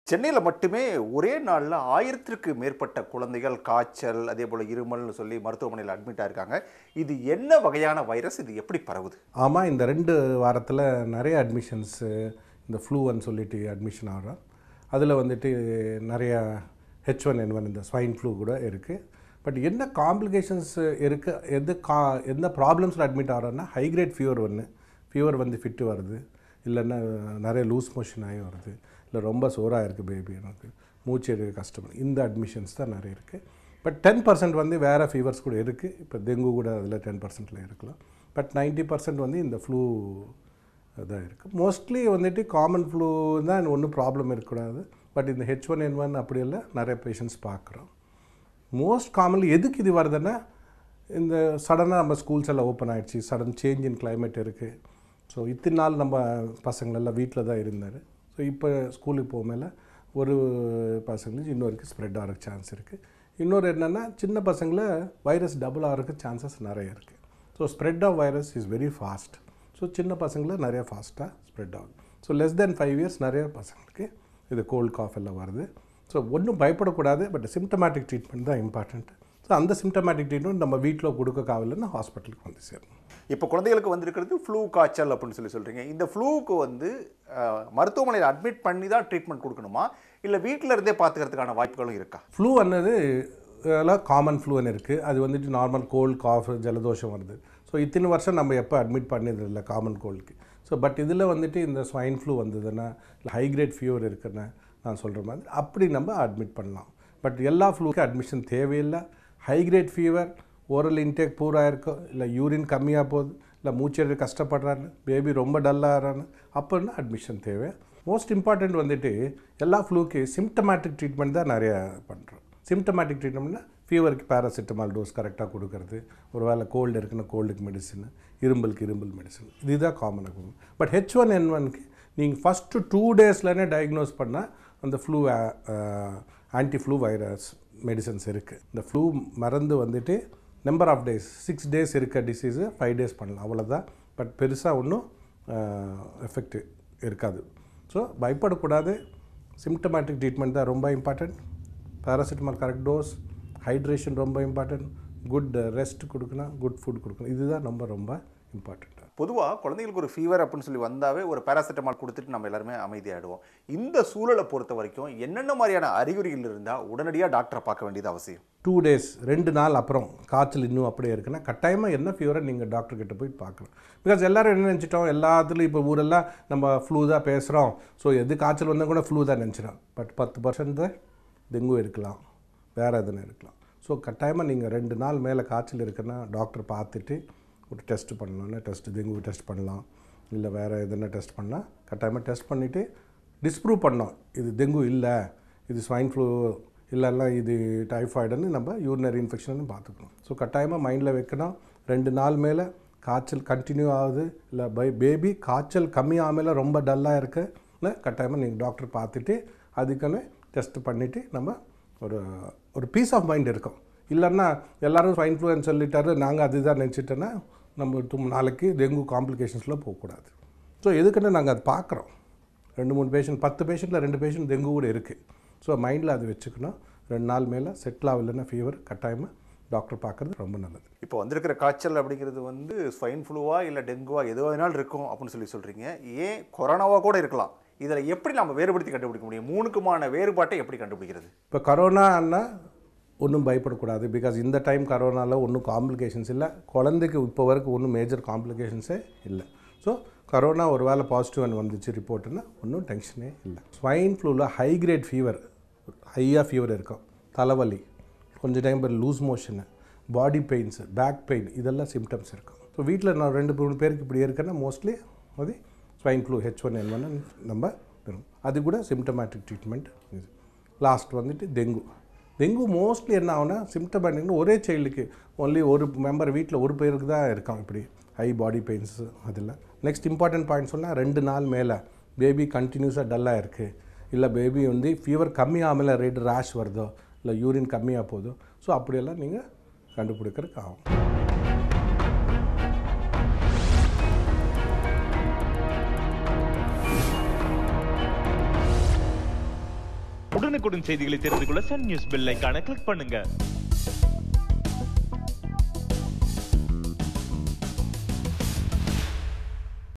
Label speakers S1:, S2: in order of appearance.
S1: சென்னையில் மட்டுமே ஒரே நாளில் ஆயிரத்திற்கு மேற்பட்ட குழந்தைகள் காய்ச்சல் அதே போல் இருமல்னு சொல்லி மருத்துவமனையில் அட்மிட் ஆயிருக்காங்க இது என்ன வகையான வைரஸ் இது எப்படி பரவுது
S2: ஆமாம் இந்த ரெண்டு வாரத்தில் நிறைய அட்மிஷன்ஸு இந்த ஃப்ளூன்னு சொல்லிட்டு அட்மிஷன் ஆகிறோம் அதில் வந்துட்டு நிறைய ஹெச் ஒன் என் ஒன் இந்த ஸ்வைன் ஃப்ளூ கூட இருக்குது பட் என்ன காம்ப்ளிகேஷன்ஸ் இருக்குது எது கா எந்த ப்ராப்ளம்ஸில் அட்மிட் ஆகிறோன்னா ஹை கிரேட் ஃபீவர் ஒன்று ஃபீவர் வந்து ஃபிட்டு வருது இல்லைன்னா நிறைய லூஸ் மோஷன் ஆகி வருது இல்லை ரொம்ப சோறாக இருக்குது பேபி எனக்கு மூச்சு எடுக்க கஷ்டம் இந்த அட்மிஷன்ஸ் தான் நிறைய இருக்குது பட் டென் பர்சன்ட் வந்து வேறு ஃபீவர்ஸ் கூட இருக்குது இப்போ டெங்கு கூட அதில் டென் பர்சன்ட்டில் இருக்கலாம் பட் 90% பர்சன்ட் வந்து இந்த ஃப்ளூ தான் இருக்குது மோஸ்ட்லி வந்துட்டு காமன் ஃப்ளூ தான் ஒன்றும் ப்ராப்ளம் இருக்கக்கூடாது பட் இந்த ஹெச் ஒன் என் ஒன் அப்படியெல்லாம் நிறைய பேஷண்ட்ஸ் பார்க்குறோம் மோஸ்ட் காமன்லி எதுக்கு இது வருதுன்னா இந்த சடனாக நம்ம ஸ்கூல்ஸ் எல்லாம் ஓப்பன் ஆகிடுச்சு சடன் சேஞ்ச் இன் climate இருக்குது ஸோ இத்தனை நாள் நம்ம பசங்களெல்லாம் வீட்டில் தான் இருந்தார் ஸோ இப்போ ஸ்கூலுக்கு போகமேல ஒரு பசங்களுக்கு இன்னொருக்கு ஸ்ப்ரெட் ஆகிறதுக்கு சான்ஸ் இருக்குது இன்னொரு என்னென்னா சின்ன பசங்கள வைரஸ் டபுள் ஆகிறதுக்கு சான்சஸ் நிறைய இருக்குது so spread of virus is very fast so சின்ன பசங்கள நிறைய ஃபாஸ்ட்டாக ஸ்ப்ரெட் ஆகும் so less than five years நிறைய பசங்களுக்கு இது கோல்ட் காஃப் எல்லாம் வருது ஸோ ஒன்றும் பயப்படக்கூடாது பட் சிம்டமேட்டிக் ட்ரீட்மெண்ட் தான் இம்பார்ட்டண்ட் ஸோ அந்த சிம்டமேட்டிக் ட்ரீட்மெண்ட் நம்ம வீட்டில் கொடுக்க காவலன்னு ஹாஸ்பிட்டலுக்கு வந்து சேரணும்
S1: இப்போ குழந்தைகளுக்கு வந்திருக்கிறது ஃப்ளூ காய்ச்சல் அப்படின்னு சொல்லி சொல்கிறீங்க இந்த ஃப்ளூவுக்கு வந்து அஹ், மருத்துவமனையில் அட்மிட் பண்ணி தான் ட்ரீட்மெண்ட் கொடுக்கணுமா இல்லை வீட்டில் இருந்தே பார்த்துக்கிறதுக்கான வாய்ப்புகளும் இருக்கா
S2: ஃப்ளூ அன்னது எல்லாம் காமன் ஃப்ளூன்னு இருக்குது அது வந்துட்டு நார்மல் கோல்ட் காஃப் ஜலதோஷம் வருது ஸோ இத்தனை வருஷம் நம்ம எப்போ அட்மிட் பண்ணது இல்லை காமன் கோல்டுக்கு ஸோ பட் இதில் வந்துட்டு இந்த ஸ்வைன் ஃப்ளூ வந்ததுன்னா இல்லை ஹை கிரேட் ஃபீவர் இருக்குன்னு நான் சொல்கிற மாதிரி அப்படி நம்ம அட்மிட் பண்ணலாம் பட் எல்லா ஃப்ளூக்கு அட்மிஷன் தேவையில்லை high grade fever oral intake பூராக இருக்கோ இல்லை யூரின் கம்மியாக போகுது இல்லை மூச்செடுக்க கஷ்டப்படுறான்னு பேபி ரொம்ப டல்லாகிறான்னு அப்படின்னா அட்மிஷன் தேவை மோஸ்ட் இம்பார்ட்டண்ட் வந்துட்டு எல்லா ஃப்ளூக்கு சிம்டமேட்டிக் ட்ரீட்மெண்ட் தான் நிறைய பண்ணுறோம் சிம்டமேட்டிக் ட்ரீட்மெண்ட்னா ஃபீவருக்கு பேராசிட்டமால் டோஸ் கரெக்டாக கொடுக்கறது ஒரு வேளை கோல்டு இருக்குன்னா கோல்டுக்கு மெடிசன் இரும்பலுக்கு இரும்பல் மெடிசன் இதுதான் காமனாக கொடுக்கும் பட் ஹெச் ஒன் என் ஒன்க்கு நீங்கள் ஃபஸ்ட்டு டூ டேஸ்லனே டயக்னோஸ் பண்ணால் அந்த flu anti flu virus medicines இருக்குது இந்த ஃப்ளூ மருந்து வந்துட்டு number of days six days இருக்க டிசீஸு ஃபைவ் டேஸ் பண்ணலாம் அவ்வளோதான் பட் பெருசாக ஒன்றும் எஃபெக்ட் இருக்காது ஸோ பயப்படக்கூடாது சிம்டமேட்டிக் ட்ரீட்மெண்ட் தான் ரொம்ப important paracetamol correct dose hydration ரொம்ப இம்பார்ட்டண்ட் குட் ரெஸ்ட் கொடுக்கணும் குட் ஃபுட் கொடுக்கணும் இதுதான் ரொம்ப ரொம்ப இம்பார்ட்டண்ட்
S1: பொதுவாக குழந்தைங்களுக்கு ஒரு ஃபீவர் அப்படின்னு சொல்லி வந்தாவே ஒரு பேராசிட்டமால் கொடுத்துட்டு நம்ம எல்லாருமே அமைதியாகிடுவோம் இந்த சூழலை பொறுத்த வரைக்கும் என்னென்ன மாதிரியான அறிகுறிகள் இருந்தால் உடனடியாக டாக்டரை பார்க்க வேண்டியது அவசியம்
S2: டூ டேஸ் ரெண்டு நாள் அப்புறம் காய்ச்சல் இன்னும் அப்படியே இருக்குன்னா கட்டாயமாக என்ன ஃபீவரை நீங்கள் டாக்டர் கிட்ட போய் பார்க்கணும் பிகாஸ் எல்லாரும் என்ன நினச்சிட்டோம் எல்லாத்துலேயும் இப்போ ஊரெல்லாம் நம்ம ஃப்ளூ தான் பேசுகிறோம் ஸோ எது காய்ச்சல் வந்தால் கூட ஃப்ளூ தான் நினச்சிடும் பட் பத்து பர்சன்ட் டெங்கு இருக்கலாம் வேறு எதுனா இருக்கலாம் ஸோ கட்டாயமாக நீங்கள் ரெண்டு நாள் மேலே காய்ச்சல் இருக்குன்னா டாக்டர் பார்த்துட்டு ஒரு டெஸ்ட் பண்ணலாம்னா டெஸ்ட் டெங்கு டெஸ்ட் பண்ணலாம் இல்லை வேறு எதுனா டெஸ்ட் பண்ணால் கட்டாயமாக டெஸ்ட் பண்ணிவிட்டு டிஸ்ப்ரூவ் பண்ணோம் இது டெங்கு இல்லை இது ஸ்வைன் ஃப்ளூ இல்லைன்னா இது டைஃபாய்டுன்னு நம்ம யூரினரி இன்ஃபெக்ஷன் பார்த்துக்கணும் ஸோ கட்டாயமாக மைண்டில் வைக்கணும் ரெண்டு நாள் மேலே காய்ச்சல் கண்டினியூ ஆகுது இல்லை பை பேபி காய்ச்சல் கம்மியாகல ரொம்ப டல்லாக இருக்கு இல்லை கட்டாயமாக நீங்கள் டாக்டர் பார்த்துட்டு அதுக்கான டெஸ்ட் பண்ணிவிட்டு நம்ம ஒரு ஒரு பீஸ் ஆஃப் மைண்ட் இருக்கும் இல்லைன்னா எல்லாரும் ஸ்வைன் ஃப்ளூன்னு சொல்லிட்டாரு நாங்கள் அதுதான் நினச்சிட்டோன்னா நம்ம தும் நாளைக்கு டெங்கு காம்ப்ளிகேஷன்ஸில் போகக்கூடாது ஸோ எதுக்குன்னு நாங்கள் அது பார்க்குறோம் ரெண்டு மூணு பேஷண்ட் பத்து பேஷண்ட்டில் ரெண்டு பேஷண்ட் டெங்கு கூட இருக்குது ஸோ மைண்டில் அது வச்சுக்கணும் ரெண்டு நாள் மேலே செட்டில் ஆகலைன்னா ஃபீவர் கட்டாயமாக டாக்டர் பார்க்குறது ரொம்ப நல்லது
S1: இப்போ வந்திருக்கிற காய்ச்சல் அப்படிங்கிறது வந்து ஸ்வைன் ஃப்ளூவா இல்லை டெங்குவா எது வேணாலும் இருக்கும் அப்படின்னு சொல்லி சொல்கிறீங்க ஏன் கொரோனாவா கூட இருக்கலாம் இதில் எப்படி நம்ம வேறுபடுத்தி கண்டுபிடிக்க முடியும் மூணுக்குமான வேறுபாட்டை எப்படி கண்டுபிடிக்கிறது
S2: இப்போ கரோனான்னா ஒன்றும் பயப்படக்கூடாது பிகாஸ் இந்த டைம் கரோனாவில் ஒன்றும் காம்ப்ளிகேஷன்ஸ் இல்லை குழந்தைக்கு இப்போ வரைக்கும் ஒன்றும் மேஜர் காம்ப்ளிகேஷன்ஸே இல்லை ஸோ கரோனா ஒரு வேளை பாசிட்டிவ் வந்துச்சு ரிப்போர்ட்டுன்னா ஒன்றும் டென்ஷனே இல்லை ஸ்வைன் ஃப்ளூவில் ஹை கிரேட் ஃபீவர் ஹையாக ஃபீவர் இருக்கும் தலைவலி கொஞ்ச time loose motion body pains back pain இதெல்லாம் சிம்டம்ஸ் இருக்கும் ஸோ வீட்டில் நான் ரெண்டு மூணு பேருக்கு இப்படி இருக்கேன்னா மோஸ்ட்லி அது swine flu H one N one நம்ம வரும் அது கூட சிம்டமேட்டிக் ட்ரீட்மெண்ட் இது லாஸ்ட் வந்துட்டு டெங்கு டெங்கு மோஸ்ட்லி என்ன ஆகுனா சிம்டமேட்டிக்னு ஒரே சைல்டுக்கு ஒன்லி ஒரு மெம்பர் வீட்டில் ஒரு பேருக்கு தான் இருக்கான் இப்படி ஹை பாடி பெயின்ஸ் அதெல்லாம் நெக்ஸ்ட் இம்பார்ட்டன்ட் பாயிண்ட் சொன்னால் ரெண்டு நாள் மேலே பேபி கண்டினியூஸாக டல்லாக இருக்குது இல்லை பேபி வந்து ஃபீவர் கம்மியாகல ரேட் ரேஷ் வருதோ இல்லை யூரின் கம்மியாக போதோ ஸோ அப்படியெல்லாம் நீங்கள் கண்டுபிடிக்கிறதுக்கு ஆகும்
S3: உடனுக்குடன் செய்திகளை தெரிந்து கொள்ள சன் நியூஸ் பெல் ஐகானை கிளிக் பண்ணுங்க